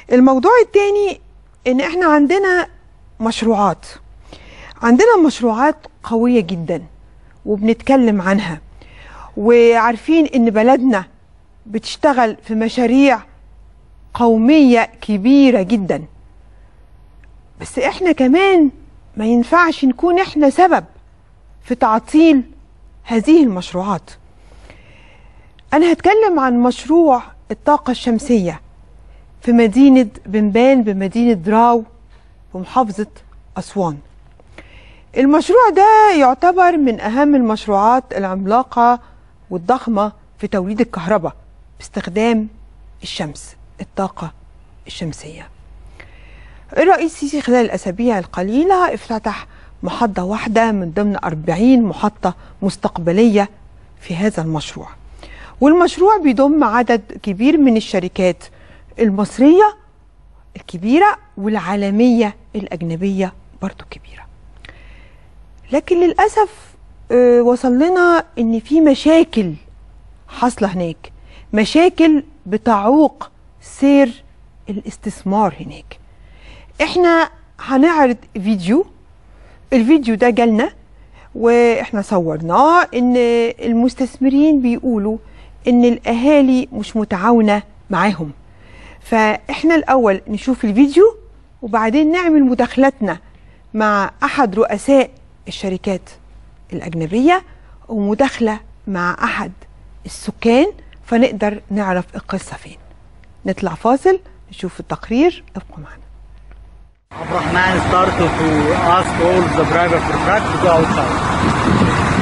الموضوع التاني ان احنا عندنا مشروعات عندنا مشروعات قوية جدا وبنتكلم عنها وعارفين ان بلدنا بتشتغل في مشاريع قومية كبيرة جدا بس احنا كمان ما ينفعش نكون احنا سبب في تعطيل هذه المشروعات انا هتكلم عن مشروع الطاقة الشمسية في مدينة بنبان بمدينة دراو بمحافظة أسوان المشروع ده يعتبر من أهم المشروعات العملاقة والضخمة في توليد الكهرباء باستخدام الشمس الطاقة الشمسية الرئيس السيسي خلال الأسابيع القليلة افتتح محطة واحدة من ضمن 40 محطة مستقبلية في هذا المشروع والمشروع بيضم عدد كبير من الشركات المصرية الكبيرة والعالمية الأجنبية برضو كبيرة لكن للأسف آه، وصل لنا إن في مشاكل حاصلة هناك مشاكل بتعوق سير الاستثمار هناك احنا هنعرض فيديو الفيديو ده جالنا واحنا صورناه ان المستثمرين بيقولوا ان الاهالي مش متعاونه معاهم فاحنا الاول نشوف الفيديو وبعدين نعمل مداخلتنا مع احد رؤساء الشركات الاجنبيه ومداخله مع احد السكان فنقدر نعرف القصه فين نطلع فاصل نشوف التقرير ابقوا معنا Abdurrahman started to ask all the driver for truck to go outside.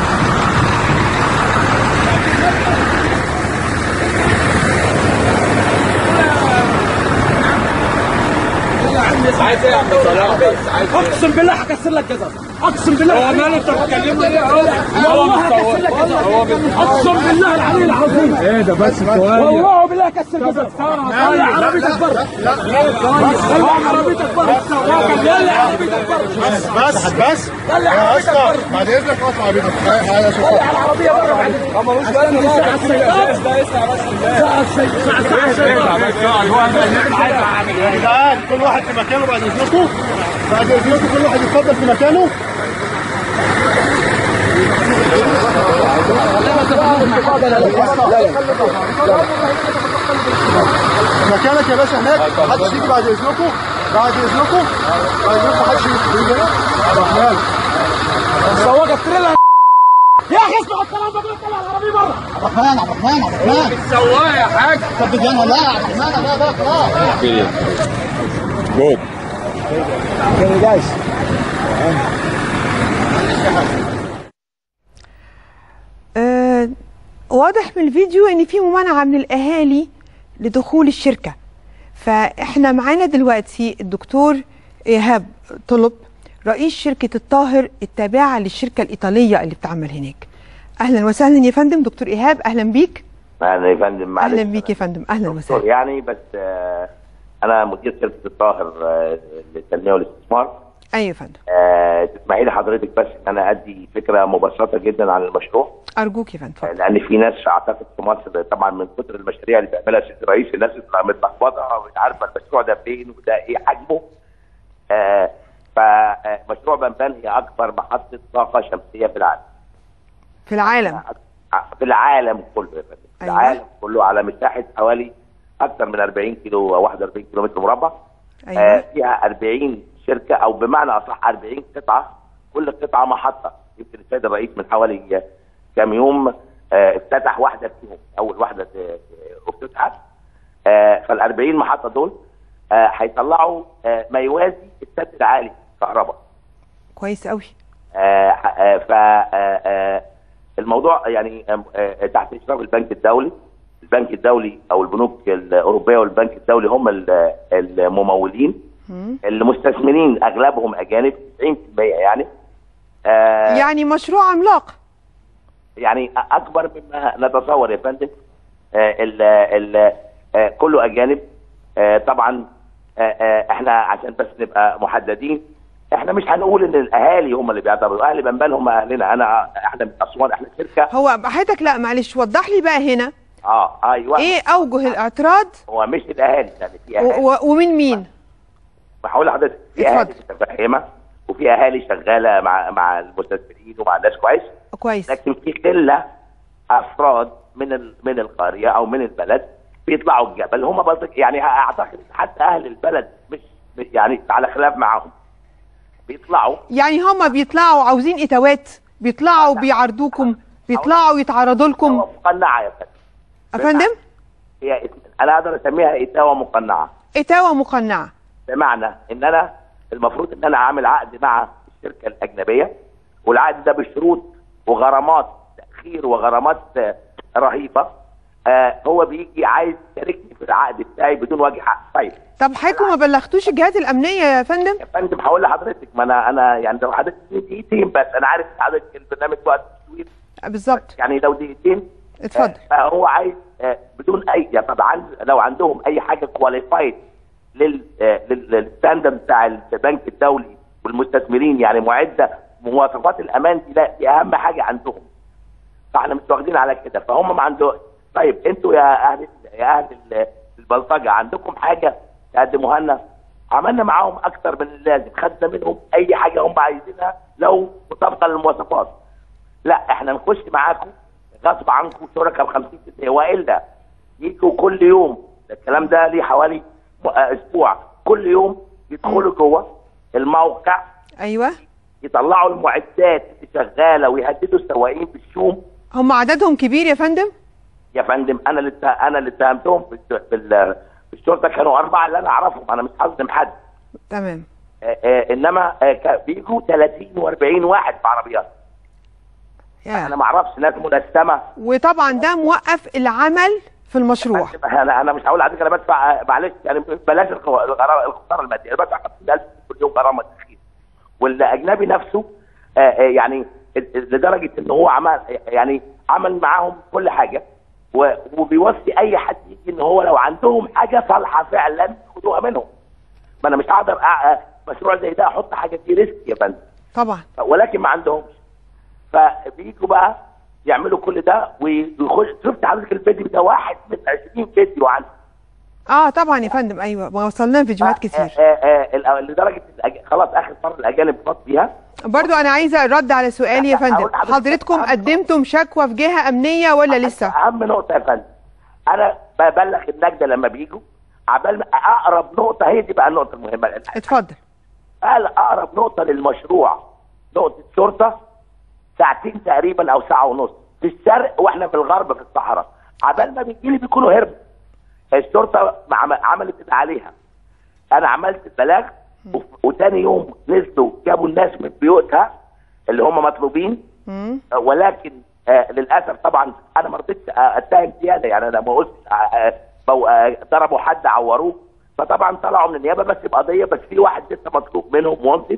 عايز ايه يا عم صلاح اقسم بالله هكسر لك جزر اقسم بالله هو ماله انت بتكلمني ليه هو والله هكسر لك جزر اقسم بالله العلي العظيم ايه ده بس والله بالله هكسر جزر يلا عربيتك بره يلا عربيتك بره يلا عربيتك بره بس بس بس يلا يا عربيتك اسطى بره بعد اذنك اقف عربيتك تعالى اشوف يلا على العربيه بره بعدين ملوش بالنا ساعه السيارات ساعه السيارات يا جدعان كل واحد في مكانه بعد اذنكم بعد اذنكم كل واحد يتفضل في مكانه مكانك يا باشا هناك محدش يجي بعد اذنكم بعد اذنكم بعد اذنكم محدش يجي عبد الرحمن سواق التريلا يا اخي اسمع الكلام ده طلع العربيه بره عبد الرحمن عبد الرحمن عبد الرحمن السواق يا حاج طب بدينا لا عبد الرحمن لا لا خلاص آه واضح من الفيديو ان في ممانعه من الاهالي لدخول الشركه فاحنا معانا دلوقتي الدكتور ايهاب طلب رئيس شركه الطاهر التابعه للشركه الايطاليه اللي بتعمل هناك اهلا وسهلا يا فندم دكتور ايهاب اهلا بيك اهلا يا فندم معلش اهلا بيك يا فندم اهلا دكتور وسهلا يعني بس آه، انا مدير شركه الطاهر آه، للتنميه والاستثمار ايوه يا فندم آه، تسمحي لي حضرتك بس ان انا ادي فكره مبسطه جدا عن المشروع ارجوك يا فندم آه، اتفضل. لان في ناس اعتقد في مصر طبعا من كتر المشاريع اللي بيعملها السيد الرئيس الناس بتبقى متلخبطه ومش عارفه المشروع ده فين وده ايه حجمه آه، فمشروع بنبان هي اكبر محطه طاقه شمسيه في العالم في العالم في العالم كله يا فندم في أيوة. العالم كله على مساحه حوالي اكثر من 40 كيلو او 41 كيلو متر مربع ايوه آه فيها 40 شركه او بمعنى اصح 40 قطعه كل قطعه محطه يمكن السيد الرئيس من حوالي آه، كام يوم آه افتتح واحده فيهم اول واحده آه، آه، افتتحت آه فال 40 محطه دول آه هيطلعوا آه ما يوازي السد العالي كهرباء كويس قوي آه، آه، ف آه، آه، الموضوع يعني آه، آه، تحت اشراف البنك الدولي البنك الدولي او البنوك الاوروبيه والبنك الدولي هم ال- الممولين مم. المستثمرين اغلبهم اجانب 90% يعني آه، يعني مشروع عملاق يعني اكبر مما نتصور يا فندم آه، ال ال آه، كله اجانب آه، طبعا آه، آه، احنا عشان بس نبقى محددين احنا مش هنقول ان الاهالي هم اللي بيعتبروا اهل بنبال هم اهلنا انا احنا من اسوان احنا شركه هو حضرتك لا معلش وضح لي بقى هنا اه ايوه ايه اوجه الاعتراض هو مش الاهالي يعني في و- اهالي و- ومن مين بحاول لحضرتك في اتفضل. اهالي متفهمه وفي اهالي شغاله مع مع المستثمرين ومع الناس كويس كويس لكن في قله افراد من ال- من القريه او من البلد بيطلعوا الجبل هم برضه يعني اعتقد حتى اهل البلد مش مش- يعني على خلاف معاهم بيطلعوا يعني هما بيطلعوا عاوزين اتوات بيطلعوا بيعرضوكم بيطلعوا يتعرضوا لكم مقنعه يا فندم افندم هي اسم- انا اقدر اسميها اتاوه مقنعه اتاوة مقنعة بمعنى ان انا المفروض ان انا عامل عقد مع الشركه الاجنبيه والعقد ده بشروط وغرامات تاخير وغرامات آه، رهيبه آه هو بيجي عايز يشاركني في العقد بتاعي بدون وجه حق طيب طب حضرتك ما بلغتوش الجهات الامنيه يا فندم يا فندم هقول لحضرتك ما انا انا يعني لو حضرتك دقيقتين بس انا عارف إن حضرتك البرنامج وقت طويل بالظبط يعني لو دقيقتين اتفضل. آه، فهو عايز آه، بدون اي يعني طبعا لو عندهم اي حاجه كواليفايد لل آه، لل- للستاندرد بتاع البنك الدولي والمستثمرين يعني معده مواصفات امان دي لا دي اهم حاجه عندهم فاحنا مش واخدين على كده فهم ما عندهم طيب انتوا يا اهل يا اهل ال- البلطجه عندكم حاجه تقدموها لنا عملنا معاهم اكتر من اللازم خدنا منهم اي حاجه هم عايزينها لو مطابقه للمواصفات لا احنا نخش معاكم غصب عنكم شركاء ب 50% والا يجوا كل يوم الكلام ده ليه حوالي م- آه، اسبوع كل يوم يدخلوا جوه الموقع ايوه يطلعوا المعدات اللي شغاله ويهددوا السواقين بالشوم هم عددهم كبير يا فندم يا فندم انا اللي ات- انا اللي اتهمتهم في الش- في ال- في الشرطه كانوا اربعه اللي انا اعرفهم انا مش هظلم حد تمام آه، آه، انما آه، كا- بيجوا 30 و40 واحد في عربيات انا يا ما اعرفش ناس ملثمه وطبعا ده موقف العمل في المشروع انا انا مش هقول لحضرتك انا بدفع آه، معلش يعني بلاش الخو- الغرا- الخساره الماديه انا بدفع 50000 كل يوم غرامه تاخير والاجنبي نفسه آه، آه، يعني لدرجه ان هو عمل يعني عمل معاهم كل حاجه و- وبيوصي اي حد يجي ان هو لو عندهم حاجه صالحه فعلا خدوها منهم ما انا مش هقدر أع- آه، مشروع زي ده احط حاجه فيه ريسك يا فندم طبعا ولكن ما عندهمش فبيجوا بقى يعملوا كل ده ويخش شفت حضرتك الفيديو ده واحد من 20 فيديو عنه اه طبعا يا فندم ايوه ما وصلنا فيديوهات كتير آه، آه، آه، لدرجه الأج- خلاص اخر مره الاجانب فاض فيها برضو انا عايزه الرد على سؤالي يا فندم هقول لحضرتك- حضرتكم قدمتم شكوى في جهه امنيه ولا لسه اهم نقطه يا فندم انا ببلغ النجده لما بيجوا عبال ما اقرب نقطه هي دي بقى النقطه المهمه اتفضل قال اقرب نقطه للمشروع نقطه شرطه ساعتين تقريبا او ساعه ونص في الشرق واحنا في الغرب في الصحراء عبال ما بيجي لي بيكونوا هربوا الشرطه عم- عملت اللي عليها انا عملت البلاغ وف- وتاني يوم نزلوا جابوا الناس من بيوتها اللي هم مطلوبين مم. آه، ولكن آه للاسف طبعا انا ما رضيتش آه، اتهم زياده يعني انا ما قلتش آه، آه، بو- آه، ضربوا حد عوروه فطبعا طلعوا من النيابه بس بقضيه بس في واحد لسه مطلوب منهم وانتد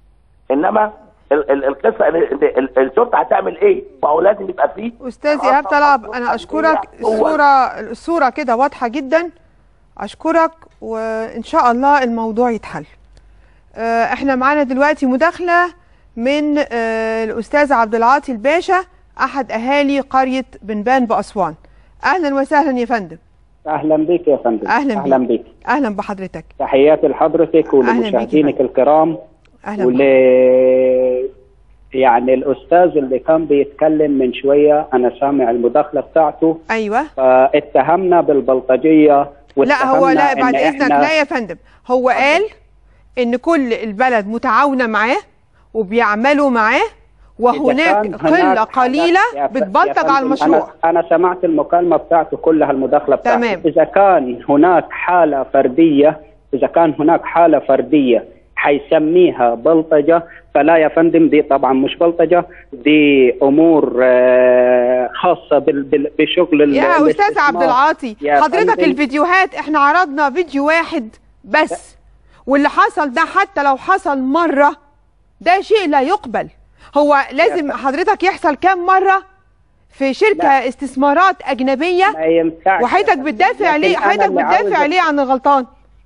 انما ال- ال- القصه ان ال- ال- الشرطه هتعمل ايه؟ ما هو لازم يبقى فيه استاذ ايهاب طلب انا اشكرك هو- الصوره الصوره كده واضحه جدا اشكرك وان شاء الله الموضوع يتحل آه، احنا معانا دلوقتي مداخله من آه، الاستاذ عبد العاطي الباشا احد اهالي قريه بنبان باسوان اهلا وسهلا يا فندم اهلا بك يا فندم اهلا اهلا بيك. بك اهلا بحضرتك تحياتي لحضرتك ولمشاهدينك الكرام اهلا ول بك. يعني الاستاذ اللي كان بيتكلم من شويه انا سامع المداخله بتاعته ايوه فاتهمنا بالبلطجيه لا هو واتهمنا لا إن بعد اذنك إحنا- لا يا فندم هو قال ان كل البلد متعاونه معاه وبيعملوا معاه إذا وهناك كان قله هناك قليله حاجة- يا ف- بتبلطج يا على فندم، المشروع أنا, أنا سمعت المكالمة بتاعته كلها المداخلة بتاعته تمام. إذا كان هناك حالة فردية إذا كان هناك حالة فردية حيسميها بلطجة فلا يا فندم دي طبعا مش بلطجة دي أمور آه، خاصة بال- بال- بشغل ال- يا استاذ الاستثمار. عبد العاطي يا حضرتك فندم، الفيديوهات احنا عرضنا فيديو واحد بس واللي حصل ده حتى لو حصل مره ده شيء لا يقبل هو لازم حضرتك يحصل كام مره في شركه لا. استثمارات اجنبيه ما ينفعش وحضرتك بتدافع لكن ليه أنا حضرتك اللي بتدافع عاوز- ليه عن الغلطان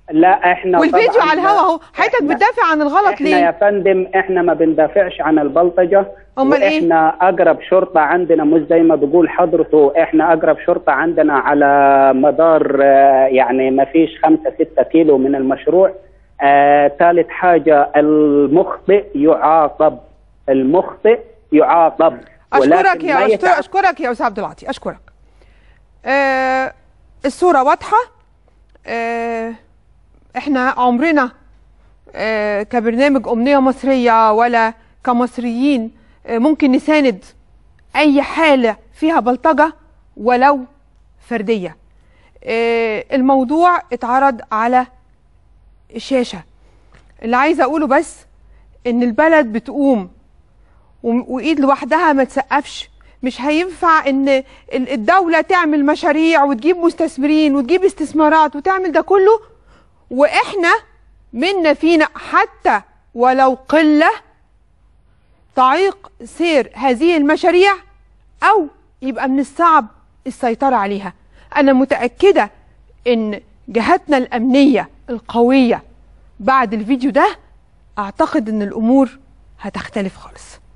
لا احنا والفيديو طبعاً على الهوا اهو حضرتك إحنا- بتدافع عن الغلط احنا يا ليه فندم احنا ما بندافعش عن البلطجه أمال إيه؟ احنا اقرب شرطه عندنا مش زي ما بيقول حضرته احنا اقرب شرطه عندنا على مدار آه، يعني ما فيش خمسة ستة كيلو من المشروع آه، ثالث حاجه المخطئ يعاقب المخطئ يعاقب اشكرك ولكن يا ما أشكر يتع- اشكرك يا استاذ عبد العاطي اشكرك آه الصوره واضحه آه احنا عمرنا آه كبرنامج امنيه مصريه ولا كمصريين آه ممكن نساند اي حاله فيها بلطجه ولو فرديه آه الموضوع اتعرض على الشاشه اللي عايزه اقوله بس ان البلد بتقوم و- وايد لوحدها ما تسقفش مش هينفع ان ال- الدولة تعمل مشاريع وتجيب مستثمرين وتجيب استثمارات وتعمل ده كله واحنا منا فينا حتى ولو قلة تعيق سير هذه المشاريع او يبقى من الصعب السيطرة عليها انا متأكدة ان جهاتنا الامنية القوية بعد الفيديو ده اعتقد ان الامور هتختلف خالص